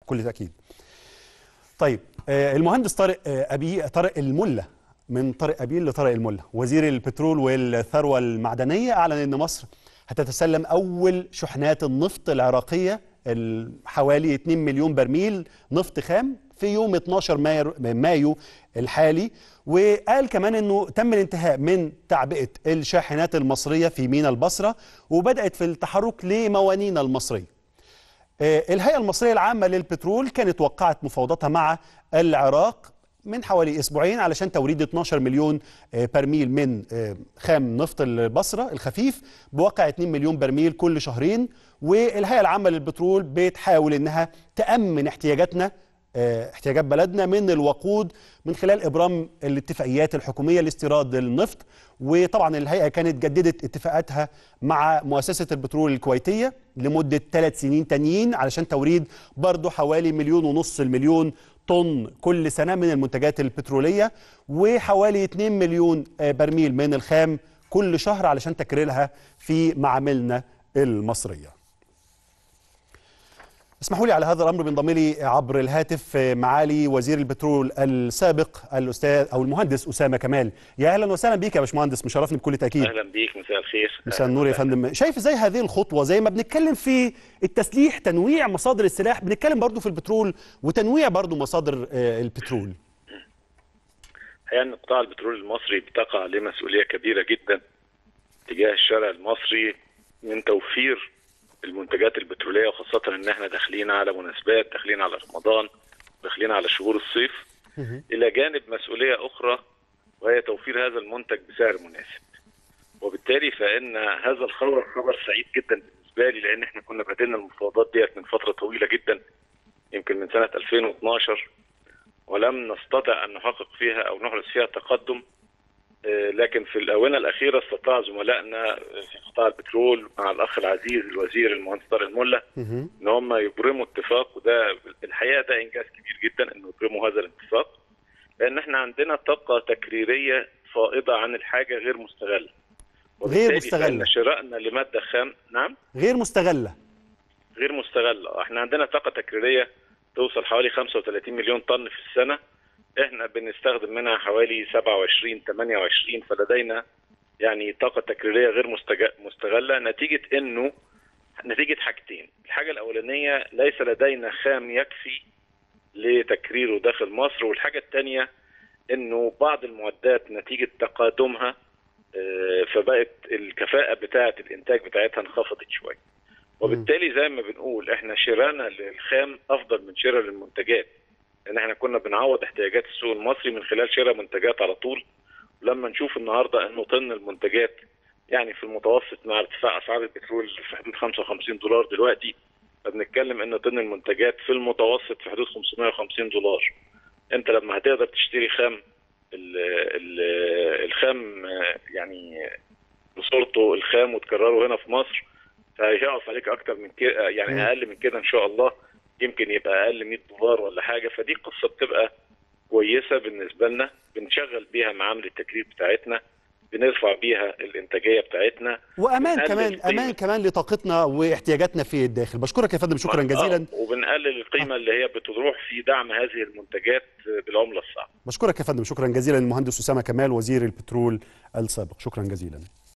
بكل تاكيد طيب آه، المهندس طارق آه، ابي طارق المله من طارق ابيل لطارق المله وزير البترول والثروه المعدنيه اعلن ان مصر هتتسلم اول شحنات النفط العراقيه ال- حوالي 2 مليون برميل نفط خام في يوم 12 مايو, مايو الحالي وقال كمان انه تم الانتهاء من تعبئه الشاحنات المصريه في ميناء البصره وبدات في التحرك لموانينا المصريه آه، الهيئة المصرية العامة للبترول كانت وقعت مفاوضاتها مع العراق من حوالي اسبوعين علشان توريد 12 مليون آه، برميل من آه، خام نفط البصره الخفيف بواقع 2 مليون برميل كل شهرين والهيئه العامه للبترول بتحاول انها تامن احتياجاتنا آه، احتياجات بلدنا من الوقود من خلال ابرام الاتفاقيات الحكوميه لاستيراد النفط وطبعا الهيئه كانت جددت اتفاقاتها مع مؤسسه البترول الكويتيه لمده ثلاث سنين تانيين علشان توريد برضه حوالي مليون ونص المليون طن كل سنه من المنتجات البتروليه وحوالي 2 مليون آه، برميل من الخام كل شهر علشان تكريرها في معاملنا المصريه اسمحوا لي على هذا الامر بينضم لي عبر الهاتف معالي وزير البترول السابق الاستاذ او المهندس اسامه كمال يا اهلا وسهلا بيك يا باشمهندس مشرفني بكل تاكيد اهلا بيك مساء الخير مساء النور يا فندم شايف ازاي هذه الخطوه زي ما بنتكلم في التسليح تنويع مصادر السلاح بنتكلم برضو في البترول وتنويع برضو مصادر آه، البترول الحقيقه ان قطاع البترول المصري بتقع عليه مسؤوليه كبيره جدا تجاه الشارع المصري من توفير المنتجات البتروليه وخاصه ان احنا داخلين على مناسبات داخلين على رمضان داخلين على شهور الصيف الى جانب مسؤوليه اخرى وهي توفير هذا المنتج بسعر مناسب وبالتالي فان هذا الخبر خبر سعيد جدا بالنسبه لي لان احنا كنا بادئنا المفاوضات ديت من فتره طويله جدا يمكن من سنه 2012 ولم نستطع ان نحقق فيها او نحرز فيها تقدم آه، لكن في الاونه الاخيره استطاع زملائنا في قطاع البترول مع الاخ العزيز الوزير المهندس طارق الملا مهم. ان هم يبرموا اتفاق وده الحقيقه ده انجاز كبير جدا انه يبرموا هذا الاتفاق لان احنا عندنا طاقه تكريريه فائضه عن الحاجه غير مستغله وبالتالي مستغلة. فإن شرائنا لماده خام نعم غير مستغله غير مستغله احنا عندنا طاقه تكريريه توصل حوالي 35 مليون طن في السنه احنا بنستخدم منها حوالي 27 28 فلدينا يعني طاقه تكريريه غير مستج- مستغله نتيجه انه نتيجه حاجتين الحاجه الاولانيه ليس لدينا خام يكفي لتكريره داخل مصر والحاجه الثانيه انه بعض المعدات نتيجه تقادمها آه، فبقت الكفاءه بتاعه الانتاج بتاعتها انخفضت شويه وبالتالي زي ما بنقول احنا شرانا للخام افضل من شراء للمنتجات لان احنا كنا بنعوض احتياجات السوق المصري من خلال شراء منتجات على طول ولما نشوف النهارده انه طن المنتجات يعني في المتوسط مع ارتفاع اسعار البترول في حدود 55 دولار دلوقتي فبنتكلم ان طن المنتجات في المتوسط في حدود 550 دولار انت لما هتقدر تشتري خام ال ال الخام آه، يعني بصورته الخام وتكرره هنا في مصر فهيقف عليك اكتر من كده يعني مم. اقل من كده ان شاء الله يمكن يبقى اقل 100 دولار ولا حاجه فدي قصه بتبقى كويسه بالنسبه لنا بنشغل بيها معامل التكليف بتاعتنا بنرفع بيها الانتاجيه بتاعتنا وامان بنقلل كمان القيمة. امان كمان لطاقتنا واحتياجاتنا في الداخل بشكرك يا فندم شكرا آه، جزيلا وبنقلل القيمه اللي هي بتروح في دعم هذه المنتجات بالعمله الصعبه بشكرك يا فندم شكرا جزيلا المهندس اسامه كمال وزير البترول السابق شكرا جزيلا